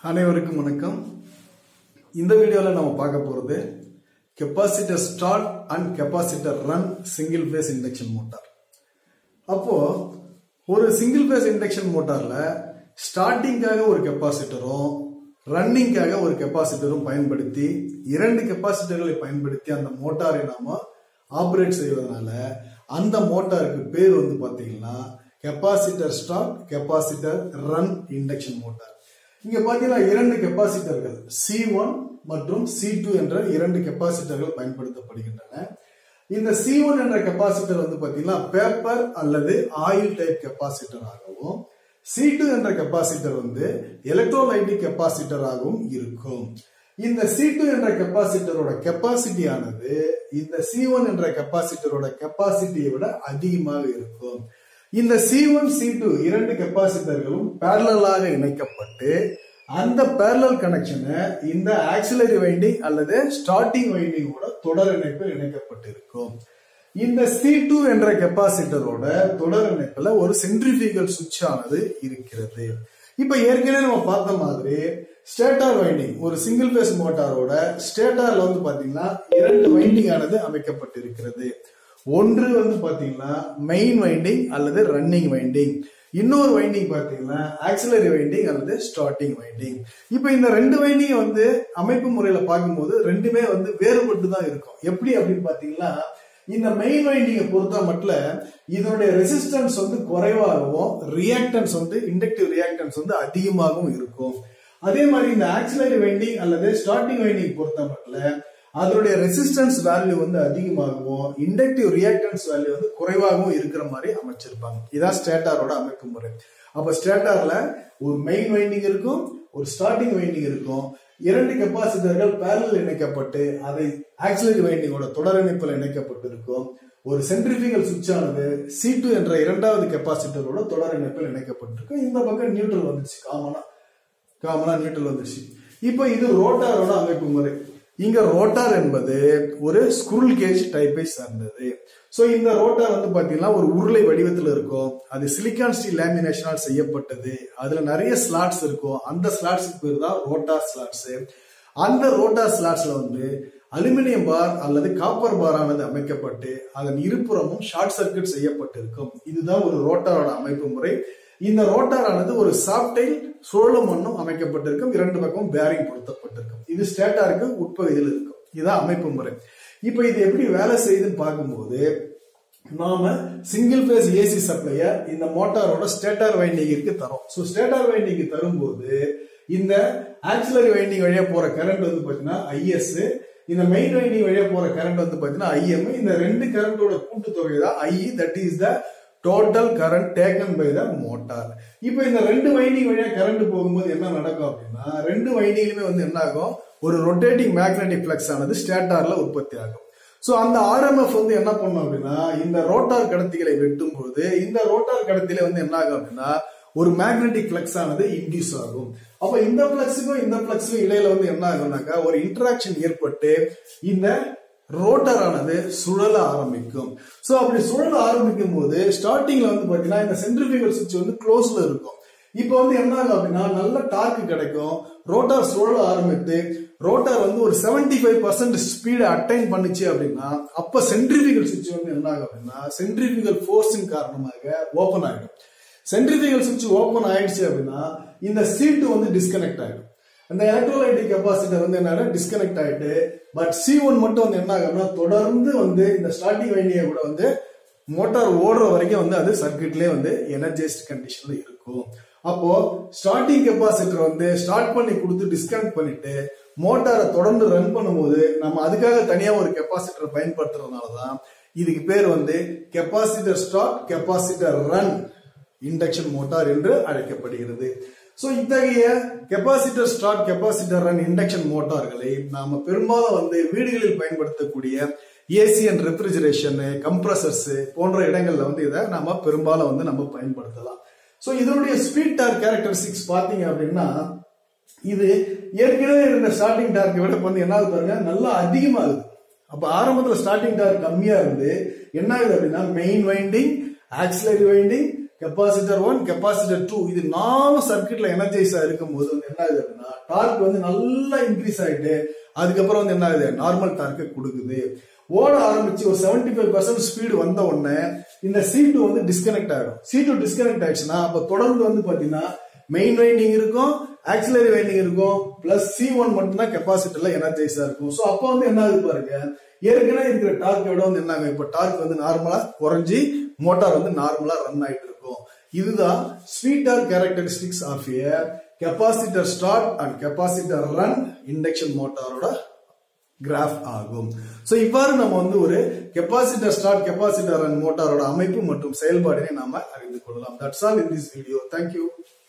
அனைவருக்கும் வணக்கம் இந்த வீடியோவில் நம்ம பார்க்க போகிறது capacitor start and capacitor run single phase induction motor அப்போ ஒரு சிங்கிள் ஃபேஸ் இண்டக்ஷன் மோட்டார்ல ஸ்டார்டிங்காக ஒரு கெப்பாசிட்டரும் ரன்னிங்காக ஒரு கெப்பாசிட்டரும் பயன்படுத்தி இரண்டு கெப்பாசிட்டர்களை பயன்படுத்தி அந்த மோட்டாரை நாம ஆப்ரேட் செய்வதனால அந்த மோட்டாருக்கு பேர் வந்து பாத்தீங்கன்னா capacitor start capacitor run induction motor இங்க பாத்தீங்கன்னா இரண்டு கெப்பாசிட்டர்கள் சி ஒன் மற்றும் சி டூ என்ற இரண்டு கெப்பாசிட்டர்கள் பயன்படுத்தப்படுகின்றன இந்த சி ஒன் என்ற கெப்பாசிட்டர் வந்து பாத்தீங்கன்னா பேப்பர் அல்லது ஆயில் டைப் கெப்பாசிட்டர் ஆகவும் சி டூ என்ற கெப்பாசிட்டர் வந்து எலக்ட்ரோலைட்டிக் கெப்பாசிட்டர் ஆகவும் இருக்கும் இந்த சி டூ என்ற கெப்பாசிட்டரோட கெப்பாசிட்டி ஆனது இந்த சி ஒன் என்ற கெப்பாசிட்டரோட கெப்பாசிட்டியை விட அதிகமாக இருக்கும் இந்த சி ஒன் சி டூ இரண்டு கெப்பாசிட்டர்களும் பேரலாக இணைக்கப்பட்டு அந்த பேரலல் கனெக்ஷனை இந்த ஆக்சிலரி வைண்டிங் அல்லது ஸ்டார்டிங் வைண்டிங்கோட தொடர் இணைப்பில் இணைக்கப்பட்டிருக்கும் இந்த சி டூ என்ற கெப்பாசிட்டரோட தொடர் இணைப்புல ஒரு சென்ட்ரிஃபிகல் சுவிட்ச் ஆனது இருக்கிறது இப்ப ஏற்கனவே நம்ம பார்த்த மாதிரி ஸ்டேட்டார் வைண்டிங் ஒரு சிங்கிள் பேஸ் மோட்டாரோட ஸ்டேட்டார்ல வந்து பாத்தீங்கன்னா இரண்டு வைண்டிங் ஆனது அமைக்கப்பட்டிருக்கிறது ஒன்று வந்து பாத்தீங்கன்னா மெயின் வைண்டிங் அல்லது ரன்னிங் வைண்டிங் இன்னொரு வைண்டிங் பாத்தீங்கன்னா ஆக்சிலரி வைண்டிங் அல்லது ஸ்டார்டிங் வைண்டிங் இப்போ இந்த ரெண்டு வைண்டிங் வந்து அமைப்பு முறையில பார்க்கும்போது ரெண்டுமே வந்து வேறுபட்டு தான் இருக்கும் எப்படி அப்படின்னு பாத்தீங்கன்னா இந்த மெயின் வைண்டிங்கை பொறுத்த மட்டும் இதனுடைய ரெசிஸ்டன்ஸ் வந்து குறைவாகவும் ரியாக்டன்ஸ் வந்து இண்டக்டிவ் ரியாக்டன்ஸ் வந்து அதிகமாகவும் இருக்கும் அதே மாதிரி இந்த ஆக்சிலரி வைண்டிங் அல்லது ஸ்டார்டிங் வைண்டிங் பொறுத்த மட்டும் அதனுடைய ரெசிஸ்டன்ஸ் வேல்யூ வந்து அதிகமாகவும் இண்டக்டிவ் ரியாக்டன்ஸ் வேல்யூ வந்து குறைவாகவும் இருக்கிற மாதிரி அமைச்சிருப்பாங்க இதான் ஸ்டேட்டாரோட அமைப்பு முறை அப்ப ஸ்டேட்டார்ல ஒரு மெயின் வைண்டிங் இருக்கும் ஒரு ஸ்டார்டிங் வைண்டிங் இருக்கும் இரண்டு கெப்பாசிட்டர்கள் பேரல் இணைக்கப்பட்டு அதை ஆக்சிலரி வைண்டிங்கோட தொடர் இணைப்பில் இணைக்கப்பட்டிருக்கும் ஒரு சென்ட்ரிபிகல் சுவிட்ச் ஆனது சி டூ என்ற இரண்டாவது கெப்பாசிட்டரோட தொடர் இணைப்பில் இணைக்கப்பட்டிருக்கும் இந்த பக்கம் நியூட்ரல் வந்துச்சு காமனா காமனா நியூட்ரல் வந்துச்சு இப்போ இது ரோட்டாரோட அமைப்பு முறை இங்க ரோட்டார் என்பது ஒரு ஸ்குருல் கேஜ் டைப்பை சார்ந்தது சோ இந்த ரோட்டார் வந்து பாத்தீங்கன்னா ஒரு உருளை வடிவத்தில் இருக்கும் அது சிலிக்கான் ஸ்டீல் லேமினேஷனால் செய்யப்பட்டது அதுல நிறைய ஸ்லாட்ஸ் இருக்கும் அந்த ஸ்லாட்ஸுக்கு பேர் தான் ரோட்டார் ஸ்லாட்ஸ் அந்த ரோட்டார் ஸ்லாட்ஸ்ல வந்து அலுமினியம் பார் அல்லது காப்பர் பார் ஆனது அமைக்கப்பட்டு அதன் இருபுறமும் ஷார்ட் சர்க்கியூட் செய்யப்பட்டிருக்கும் இதுதான் ஒரு ரோட்டாரோட அமைப்பு முறை இந்த ரோட்டார் ஆனது ஒரு சாப்டைல் சுழலும் மண்ணும் அமைக்கப்பட்டிருக்கும் இரண்டு பக்கமும் பேரிங் பொருத்தப்பட்டிருக்கும் இது ஸ்டேட்டாருக்கு உட்பகுதியில் இருக்கும் இதுதான் அமைப்பு முறை இப்ப இது எப்படி வேலை செய்யுதுன்னு பார்க்கும்போது நாம சிங்கிள் பேஸ் ஏசி சப்ளைய இந்த மோட்டாரோட ஸ்டேட்டார் வைண்டிங்கிற்கு தரோம் ஸோ ஸ்டேட்டார் வைண்டிங்க்கு தரும்போது இந்த ஆக்சிலரி வைண்டிங் வழியா போற கரண்ட் வந்து பாத்தீங்கன்னா ஐஎஸ் இந்த மெயின் வைண்டிங் வழியா போற கரண்ட் வந்து பாத்தீங்கன்னா ஐஎம் இந்த ரெண்டு கரண்டோட கூட்டுத்தொகை தான் I that is the total current taken by the motor இப்போ இந்த ரெண்டு வைண்டிங் வழியா கரண்ட் போகும்போது என்ன நடக்கும் அப்படின்னா ரெண்டு வைண்டிங்லுமே வந்து என்ன ஆகும் ஒரு ரொட்டேட்டிங் மேக்னெட்டிக் பிளக்ஸ் ஆனது ஸ்டேட்டார்ல உற்பத்தி ஆகும் ஸோ அந்த ஆர்எம்எஃப் வந்து என்ன பண்ணும் அப்படின்னா இந்த ரோட்டார் கடத்திகளை வெட்டும் பொழுது இந்த ரோட்டார் கடத்தில வந்து என்ன ஆகும் அப்படின்னா ஒரு மேக்னெட்டிக் பிளக்ஸ் ஆனது இன்டியூஸ் ஆகும் அப்ப இந்த பிளக்ஸுக்கும் இந்த பிளக்ஸுக்கும் இடையில வந்து என்ன ஆகும்னாக்கா ஒரு இன்டராக்ஷன் ஏற்பட்டு இந்த ரோட்டர் ஆனது சுழல ஆரம்பிக்கும் சோ அப்படி சுழல ஆரம்பிக்கும் போது ஸ்டார்டிங்ல வந்து பாத்தீங்கன்னா இந்த சென்ட்ரிபிகல் சுவிட்ச் வந்து க்ளோஸ்ல இருக்கும் இப்போ வந்து என்ன ஆகும் அப்படின்னா நல்ல டார்க் கிடைக்கும் ரோட்டார் சுழல ஆரம்பித்து ரோட்டார் வந்து ஒரு செவன்டி ஃபைவ் பர்சன்ட் ஸ்பீடை அட்டைன் பண்ணுச்சு அப்படின்னா அப்ப சென்ட்ரிபிகல் சுவிட்ச் வந்து என்ன ஆகும் அப்படின்னா சென்ட்ரிபிகல் ஃபோர்ஸின் காரணமாக ஓபன் ஆகிடும் சென்ட்ரிபிகல் சுவிட்ச் ஓபன் ஆயிடுச்சு அப்படின்னா இந்த சீட்டு வந்து டிஸ்கனெக்ட் ஆகிடும் அந்த எலக்ட்ரோலைட்டிக் கெப்பாசிட்டர் வந்து என்ன டிஸ்கனெக்ட் ஆயிட்டு பட் சி ஒன் மட்டும் வந்து என்ன ஆகும்னா தொடர்ந்து வந்து இந்த ஸ்டார்டிங் வைண்டியை கூட வந்து மோட்டார் ஓடுற வரைக்கும் வந்து அது சர்க்கியூட்லயே வந்து எனர்ஜைஸ்ட் கண்டிஷன்ல இருக்கும் அப்போ ஸ்டார்டிங் கெப்பாசிட்டர் வந்து ஸ்டார்ட் பண்ணி கொடுத்து டிஸ்கனெக்ட் பண்ணிட்டு மோட்டாரை தொடர்ந்து ரன் பண்ணும்போது நம்ம அதுக்காக தனியா ஒரு கெப்பாசிட்டர் பயன்படுத்துறதுனால தான் இதுக்கு பேர் வந்து capacitor start capacitor run induction motor என்று அழைக்கப்படுகிறது சோ இத்தகைய capacitor start capacitor run induction மோட்டார்களை நாம பெரும்பாலும் வந்து வீடுகளில் பயன்படுத்தக்கூடிய ஏசி அண்ட் ரெஃப்ரிஜரேஷன் கம்ப்ரஸர்ஸ் போன்ற இடங்கள்ல வந்து இதை நாம பெரும்பாலும் வந்து நம்ம பயன்படுத்தலாம் சோ இதனுடைய ஸ்பீட் டார்க் கேரக்டரிஸ்டிக்ஸ் பாத்தீங்க அப்படின்னா இது ஏற்கனவே இருந்த ஸ்டார்டிங் டார்க்கை விட வந்து என்ன ஆகுது பாருங்க நல்லா அதிகமாகுது அப்ப ஆரம்பத்துல ஸ்டார்டிங் டார்க் கம்மியா இருந்து என்ன ஆகுது அப்படின்னா main winding auxiliary winding capacitor one capacitor two இது நாலு சர்க்கியூட்ல எனர்ஜைஸா இருக்கும்போது வந்து என்ன ஆகுது அப்படின்னா டார்க் வந்து நல்லா இன்க்ரீஸ் ஆயிட்டு அதுக்கப்புறம் வந்து என்ன ஆகுது நார்மல் டார்க்கை கொடுக்குது ஓட ஆரம்பிச்சு ஒரு செவன்டி ஃபைவ் பர்சன்ட் ஸ்பீடு வந்த உடனே இந்த சி டூ வந்து டிஸ்கனெக்ட் ஆயிடும் சி டூ டிஸ்கனெக்ட் ஆயிடுச்சுன்னா அப்ப தொடர்ந்து வந்து பாத்தீங்கன்னா மெயின் வைண்டிங் இருக்கும் ஆக்சிலரி வைண்டிங் இருக்கும் பிளஸ் சி ஒன் மட்டும்தான் கெப்பாசிட்டர்ல எனர்ஜைஸா இருக்கும் ஸோ அப்போ வந்து என்ன ஆகுது பாருங்க ஏற்கனவே இருக்கிற டார்க் விட வந்து என்ன ஆகும் இப்போ டார்க் வந்து நார்மலா குறைஞ்சி மோட்டார் வந்து நார்மலா ரன் ஆயிட்டு இருக்கும் இதுதான் speed torque characteristics of a capacitor start and capacitor run induction மோட்டாரோட கிராஃப் ஆகும் சோ இவ்வாறு நம்ம வந்து ஒரு கெப்பாசிட்டர் ஸ்டார்ட் கெப்பாசிட்டர் ரன் மோட்டாரோட அமைப்பு மற்றும் செயல்பாடினை நாம அறிந்து கொள்ளலாம் that's all in this video thank you